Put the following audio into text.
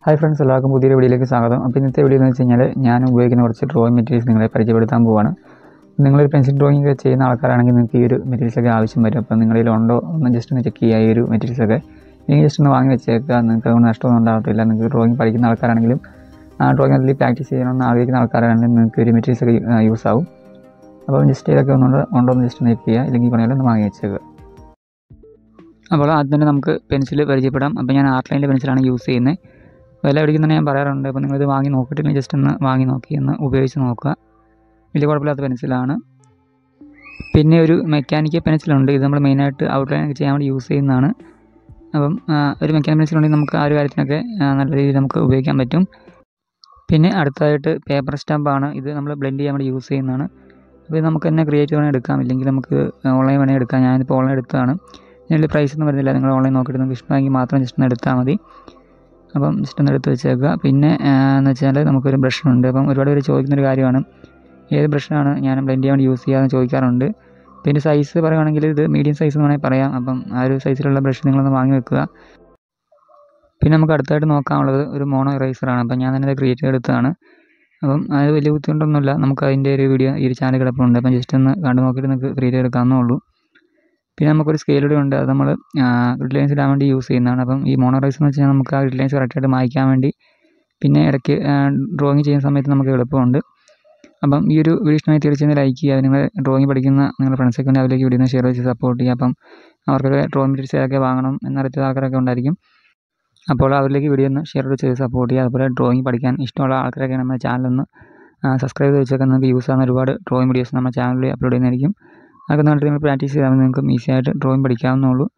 hi friends എല്ലാവർക്കും പുതിയൊരു വീഡിയോയിലേക്ക് സ്വാഗതം അപ്പോൾ ഇന്നത്തെ വീഡിയോ എന്ന് വെച്ച് കഴിഞ്ഞാൽ ഞാൻ ഉപയോഗിക്കുന്ന കുറച്ച് ഡ്രോയിങ് മെറ്റീരിയൽസ് നിങ്ങളെ പരിചയപ്പെടുത്താൻ പോവാണ് നിങ്ങളൊരു പെൻസിൽ ഡ്രോയിങ് ഒക്കെ ചെയ്യുന്ന ആൾക്കാരാണെങ്കിൽ നിങ്ങൾക്ക് ഈ ഒരു മെറ്റീരിയൽസ് ഒക്കെ ആവശ്യം വരും അപ്പോൾ നിങ്ങളിൽ ഉണ്ടോ ഒന്ന് ജസ്റ്റ് ഒന്ന് ചെക്ക് ചെയ്യുക ഈ ഒരു മെറ്റീരിയൽസ് ഒക്കെ നിങ്ങൾ ജസ്റ്റ് ഒന്ന് വാങ്ങി വെച്ചേക്കുക നിങ്ങൾക്ക് അതുകൊണ്ട് നഷ്ടമൊന്നും ഉണ്ടാകത്തില്ല നിങ്ങൾക്ക് ഡ്രോയിങ് പഠിക്കുന്ന ആൾക്കാരാണെങ്കിലും ആ ഡ്രോയിങ് അതിൽ പ്രാക്ടീസ് ചെയ്യണമെന്ന് ആഗ്രഹിക്കുന്ന ആൾക്കാരാണെങ്കിലും നിങ്ങൾക്ക് ഒരു മെറ്റീരിയൽസ് ഒക്കെ യൂസ് ആവും അപ്പോൾ ജസ്റ്റ് ഇതൊക്കെ ഒന്നുകൊണ്ട് ഉണ്ടോ എന്ന് ജസ്റ്റ് ഒന്ന് ചെക്ക് ചെയ്യുക ഇല്ലെങ്കിൽ പറഞ്ഞാൽ ഒന്ന് വാങ്ങി വെച്ചേക്കുക അപ്പോൾ ആദ്യം തന്നെ നമുക്ക് പെൻസിൽ പരിചയപ്പെടാം അപ്പോൾ ഞാൻ ആർട്ട് ലൈനിൻ്റെ പെൻസിലാണ് യൂസ് ചെയ്യുന്നത് വില പിടിക്കുന്ന ഞാൻ പറയാറുണ്ട് അപ്പോൾ നിങ്ങളിത് വാങ്ങി നോക്കിയിട്ടില്ലെങ്കിൽ ജസ്റ്റ് ഒന്ന് വാങ്ങി നോക്കി ഒന്ന് ഉപയോഗിച്ച് നോക്കുക വലിയ കുഴപ്പമില്ലാത്ത പെൻസിലാണ് പിന്നെ ഒരു മെക്കാനിക്കൽ പെൻസിലുണ്ട് ഇത് നമ്മൾ മെയിനായിട്ട് ഔട്ട്ലൈൻ ഒക്കെ ചെയ്യാൻ വേണ്ടി യൂസ് ചെയ്യുന്നതാണ് അപ്പം ആ, ഒരു മെക്കാനിക്കൽ പെൻസിലുണ്ടെങ്കിൽ നമുക്ക് ആ ഒരു കാര്യത്തിനൊക്കെ ആ, നല്ല രീതിയിൽ നമുക്ക് ഉപയോഗിക്കാൻ പറ്റും പിന്നെ അടുത്തതായിട്ട് പേപ്പർ സ്റ്റാമ്പാണ് ഇത് നമ്മൾ ബ്ലെൻഡ് ചെയ്യാൻ വേണ്ടി യൂസ് ചെയ്യുന്നതാണ് അപ്പോൾ ഇത് നമുക്ക് തന്നെ ക്രിയേറ്റ് വേണമെങ്കിൽ എടുക്കാം ഇല്ലെങ്കിൽ നമുക്ക് ഓൺലൈൻ വേണമെങ്കിൽ എടുക്കാം ഞാനിപ്പോൾ ഓൺലൈൻ എടുത്തതാണ് ഇതിൻ്റെ പ്രൈസ് ഒന്നും വരുന്നില്ല നിങ്ങൾ ഓൺലൈൻ നോക്കിയിട്ട് നിങ്ങൾക്ക് ഇഷ്ടമെങ്കിൽ മാത്രം ജസ്റ്റ് ഒന്ന് എടുത്താൽ മതി അപ്പം ജസ്റ്റ് ഒന്ന് എടുത്ത് വെച്ചേക്കുക പിന്നെ ആ, എന്ന് വെച്ചാൽ നമുക്കൊരു ബ്രഷുണ്ട് അപ്പം ഒരുപാട് പേര് ചോദിക്കുന്നൊരു കാര്യമാണ് ഏത് ബ്രഷാണ് ഞാൻ ബ്ലെൻഡ് ചെയ്യാൻ വേണ്ടി യൂസ് ചെയ്യാമെന്ന് ചോദിക്കാറുണ്ട് പിന്നെ സൈസ് പറയുകയാണെങ്കിൽ ഇത് മീഡിയം സൈസ് എന്ന് വേണമെങ്കിൽ പറയാം അപ്പം ആ ഒരു സൈസിലുള്ള ബ്രഷ് നിങ്ങളൊന്ന് വാങ്ങി വെക്കുക പിന്നെ നമുക്ക് അടുത്തായിട്ട് നോക്കാനുള്ളത് ഒരു മോണോ ഇറേസറാണ് അപ്പം ഞാൻ തന്നെ ഇത് ക്രിയേറ്റ് ചെയ്തെടുത്തതാണ് അപ്പം അത് വലിയ ബുദ്ധിമുട്ടൊന്നുമില്ല നമുക്ക് അതിൻ്റെ ഒരു വീഡിയോ ഈ ഒരു ചാനൽ കിടപ്പുണ്ട് അപ്പം ജസ്റ്റ് ഒന്ന് കണ്ടു നോക്കിയിട്ട് നിങ്ങൾക്ക് ക്രിയേറ്റ് ചെയ്തെടുക്കാവുന്നേ ഉള്ളൂ പിന്നെ നമുക്കൊരു സ്കെയിൽ കൂടി ഉണ്ട് അത് നമ്മൾ ഗ്രിഡ് ലൈൻസ് ഇടാൻ വേണ്ടി യൂസ് ചെയ്യുന്നതാണ് അപ്പം ഈ മോണോറൈസ് എന്ന് വെച്ച് കഴിഞ്ഞാൽ നമുക്ക് ആ ഗ്രിഡ് ലൈൻസ് കറക്റ്റായിട്ട് മായ്ക്കാൻ വേണ്ടി പിന്നെ ഇടയ്ക്ക് ഡ്രോയിങ് ചെയ്യുന്ന സമയത്ത് നമുക്ക് എളുപ്പമുണ്ട് അപ്പം ഈ ഒരു വീഡിയോ ഇഷ്ടമായി തീർച്ചയായും ലൈക്ക് ചെയ്യുക നിങ്ങൾ ഡ്രോയിങ് പഠിക്കുന്ന നിങ്ങളുടെ ഫ്രണ്ട്സൊക്കെ ഉണ്ടെങ്കിൽ അതിലേക്ക് വീഡിയോ ഷെയർ ചെയ്ത് സപ്പോർട്ട് ചെയ്യുക അപ്പം അവർക്കൊക്കെ ഡ്രോയിങ് മെറ്റീരിയൽസ് ഏതൊക്കെ വാങ്ങണം എന്നറിയാത്ത ആൾക്കാരൊക്കെ ഉണ്ടായിരിക്കും അപ്പോൾ അവരിലേക്ക് വീഡിയോ ഒന്ന് ഷെയർ ചെയ്ത് സപ്പോർട്ട് ചെയ്യുക അതുപോലെ ഡ്രോയിങ് പഠിക്കാൻ ഇഷ്ടമുള്ള ആൾക്കാരൊക്കെ നമ്മുടെ ചാനലൊന്ന് സബ്സ്ക്രൈബ് ചെയ്ത് വെച്ചൊക്കെ നിങ്ങൾക്ക് യൂസ് ആകുന്ന ഒരുപാട് ഡ്രോയിങ് വീഡിയോസ് നമ്മുടെ ചാനലിൽ അപ്ലോഡ് ചെയ്യുന്നതായിരിക്കും അതൊക്കെ നന്നായിട്ട് നിങ്ങൾ പ്രാക്ടീസ് ചെയ്താൽ മതി നിങ്ങൾക്ക് ഈസി ആയിട്ട് ഡ്രോയിങ് പഠിക്കാവുന്നുള്ളൂ